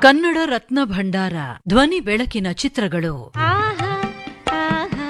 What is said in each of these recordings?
ಕನ್ನಡ ರತ್ನ ಭಂಡಾರ ಧ್ವನಿ ಬೆಳಕಿನ ಚಿತ್ರಗಳು ಆಹಾ ಆಹಾ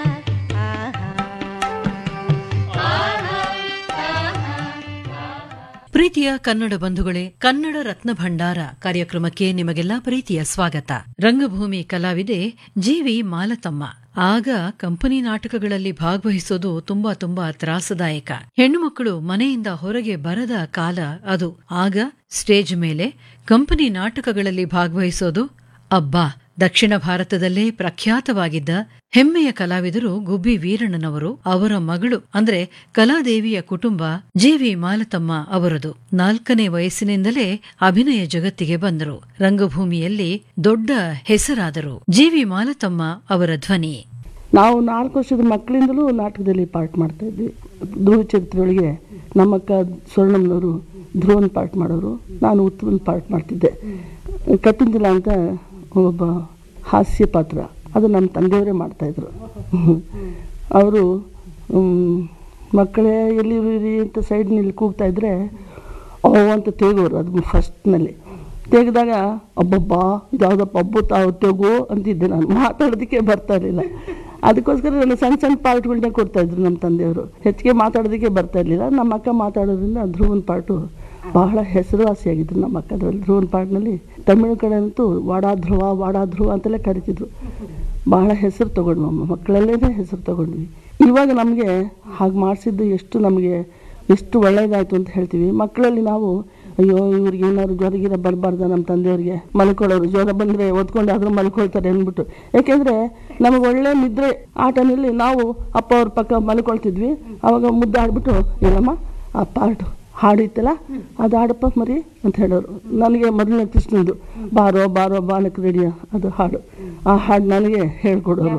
ಪ್ರೀತಿಯ ಕನ್ನಡ ಬಂಧುಗಳೇ ಕನ್ನಡ ರತ್ನ ಭಂಡಾರ ಕಾರ್ಯಕ್ರಮಕ್ಕೆ ನಿಮಗೆಲ್ಲ ಪ್ರೀತಿಯ ಸ್ವಾಗತ ರಂಗಭೂಮಿ ಕಲಾವಿದೆ ಜೀವಿ ಮಾಲತಮ್ಮ ಆಗ ಕಂಪನಿ ನಾಟಕಗಳಲ್ಲಿ ಭಾಗವಹಿಸೋದು ತುಂಬಾ ತುಂಬಾ ತ್ರಾಸದಾಯಕ ಹೆಣ್ಣು ಮಕ್ಕಳು ಮನೆಯಿಂದ ಹೊರಗೆ ಬರದ ಕಾಲ ಅದು ಆಗ ಸ್ಟೇಜ್ ಮೇಲೆ ಕಂಪನಿ ನಾಟಕಗಳಲ್ಲಿ ಭಾಗವಹಿಸೋದು ಅಬ್ಬಾ ದಕ್ಷಿಣ ಭಾರತದಲ್ಲೇ ಪ್ರಖ್ಯಾತವಾಗಿದ್ದ ಹೆಮ್ಮೆಯ ಕಲಾವಿದರು ಗುಬ್ಬಿ ವೀರಣ್ಣನವರು ಅವರ ಮಗಳು ಅಂದ್ರೆ ಕಲಾದೇವಿಯ ಕುಟುಂಬ ಜೆವಿ ಮಾಲತಮ್ಮ ಅವರದು ನಾಲ್ಕನೇ ವಯಸ್ಸಿನಿಂದಲೇ ಅಭಿನಯ ಜಗತ್ತಿಗೆ ಬಂದರು ರಂಗಭೂಮಿಯಲ್ಲಿ ದೊಡ್ಡ ಹೆಸರಾದರು ಜೆವಿ ಮಾಲತಮ್ಮ ಅವರ ಧ್ವನಿ ನಾವು ನಾಲ್ಕು ವರ್ಷದ ಮಕ್ಕಳಿಂದಲೂ ನಾಟಕದಲ್ಲಿ ಪಾರ್ಟ್ ಮಾಡ್ತಾ ಇದ್ವಿ ಧ್ರುವ ಚರಿತ್ರೆಯೊಳಗೆ ನಮ್ಮಕ್ಕ ಸ್ವರ್ಣಮ್ಮನವರು ಧ್ರುವನ್ ಪಾರ್ಟ್ ಮಾಡೋರು ನಾನು ಉತ್ತಮನ್ ಪಾರ್ಟ್ ಮಾಡ್ತಿದ್ದೆ ಕಟ್ಟುಂದಿಲ್ಲ ಅಂತ ಒಬ್ಬ ಹಾಸ್ಯ ಪಾತ್ರ ಅದು ನಮ್ಮ ತಂದೆಯವರೇ ಮಾಡ್ತಾಯಿದ್ರು ಅವರು ಮಕ್ಕಳೇ ಎಲ್ಲಿರಿ ಅಂತ ಸೈಡ್ನಲ್ಲಿ ಕೂಗ್ತಾ ಇದ್ರೆ ಓ ಅಂತ ತೇಗೋರು ಅದು ಫಸ್ಟ್ನಲ್ಲಿ ತೆಗೆದಾಗ ಅಬ್ಬಬ್ಬಾ ಇದ್ಯಾವುದಪ್ಪ ಹಬ್ಬ ತಾವು ತೆಗು ಅಂತಿದ್ದೆ ನಾನು ಮಾತಾಡೋದಕ್ಕೆ ಬರ್ತಾ ಇರಲಿಲ್ಲ ಅದಕ್ಕೋಸ್ಕರ ನಾನು ಸಣ್ಣ ಸಣ್ಣ ಪಾರ್ಟ್ಗಳನ್ನ ಕೊಡ್ತಾಯಿದ್ರು ನಮ್ಮ ತಂದೆಯವರು ಹೆಚ್ಚಿಗೆ ಮಾತಾಡೋದಕ್ಕೆ ಬರ್ತಾ ಇರಲಿಲ್ಲ ನಮ್ಮ ಅಕ್ಕ ಮಾತಾಡೋದ್ರಿಂದ ಧ್ರುವನ್ ಪಾರ್ಟು ಬಹಳ ಹೆಸರುವಾಸಿಯಾಗಿದ್ರು ನಮ್ಮ ಅಕ್ಕ ಅದರಲ್ಲಿ ಧ್ರುವನ್ ಪಾರ್ಟ್ನಲ್ಲಿ ತಮಿಳು ಕಡೆ ಅಂತೂ ವಾಡಾ ಧ್ರುವ ವಾಡಾ ಧ್ರುವ ಅಂತೆಲ್ಲ ಕರಿತಿದ್ರು ಬಹಳ ಹೆಸರು ತಗೊಂಡ್ವಿ ನಮ್ಮ ಮಕ್ಕಳಲ್ಲೇ ಹೆಸರು ತಗೊಂಡ್ವಿ ಇವಾಗ ನಮಗೆ ಹಾಗೆ ಮಾಡಿಸಿದ್ದು ಎಷ್ಟು ನಮಗೆ ಎಷ್ಟು ಒಳ್ಳೇದಾಯಿತು ಅಂತ ಹೇಳ್ತೀವಿ ಮಕ್ಕಳಲ್ಲಿ ನಾವು ಅಯ್ಯೋ ಇವ್ರಿಗೆ ಏನಾದ್ರು ಜ್ವರ ಗಿರ ಬರಬಾರ್ದ ನಮ್ಮ ತಂದೆಯವ್ರಿಗೆ ಮಲ್ಕೊಳ್ಳೋರು ಜ್ವರ ಬಂದರೆ ಓದ್ಕೊಂಡಾದ್ರೂ ಮಲ್ಕೊಳ್ತಾರೆ ಅಂದ್ಬಿಟ್ಟು ಯಾಕೆಂದರೆ ನಮಗೆ ಒಳ್ಳೆ ನಿದ್ರೆ ಆ ಟೈಮಲ್ಲಿ ನಾವು ಅಪ್ಪ ಅವ್ರ ಪಕ್ಕ ಮಲ್ಕೊಳ್ತಿದ್ವಿ ಅವಾಗ ಮುದ್ದೆ ಆಡ್ಬಿಟ್ಟು ಏನಮ್ಮ ಆ ಪಾರ್ಟು ಹಾಡಿತ್ತಲ್ಲ ಅದು ಹಾಡಪ್ಪ ಮರಿ ಅಂತ ಹೇಳೋರು ನನಗೆ ಮೊದಲನೇ ಕೃಷ್ಣಂದು ಬಾರೋ ಬಾರೋ ಬಾಲಕ ರೆಡಿಯ ಅದು ಹಾಡು ಆ ಹಾಡು ನನಗೆ ಹೇಳ್ಕೊಡೋರು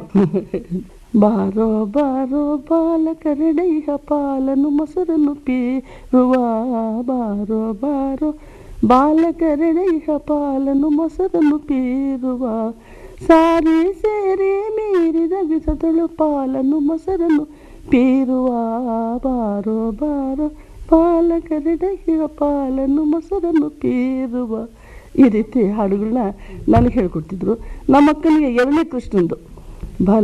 ಬಾರೋ ಬಾರೋ ಬಾಲಕ ರೆಡೆಯ ಪಾಲನು ಮೊಸರನ್ನು ಪೀರುವ ಬಾರೋ ಬಾರೋ ಬಾಲಕ ರೆಡೆಯ ಪಾಲನು ಮೊಸರನ್ನು ಪೀರುವ ಸಾರಿ ಸೇರಿ ಮೀರಿದ ಬಿಸದಳು ಪಾಲನು ಮೊಸರನ್ನು ಪೀರುವ ಬಾರೋ ಬಾರೋ ಬಾಲಕರೆಡೆಯ ಪಾಲನ್ನು ಮೊಸರನ್ನು ಪೀರುವ ಈ ರೀತಿ ಹಾಡುಗಳನ್ನ ನನಗೆ ಹೇಳ್ಕೊಡ್ತಿದ್ರು ನಮ್ಮ ಅಕ್ಕನಿಗೆ ಎರಡನೇ ಕೃಷ್ಣಂದು ಬಾಲ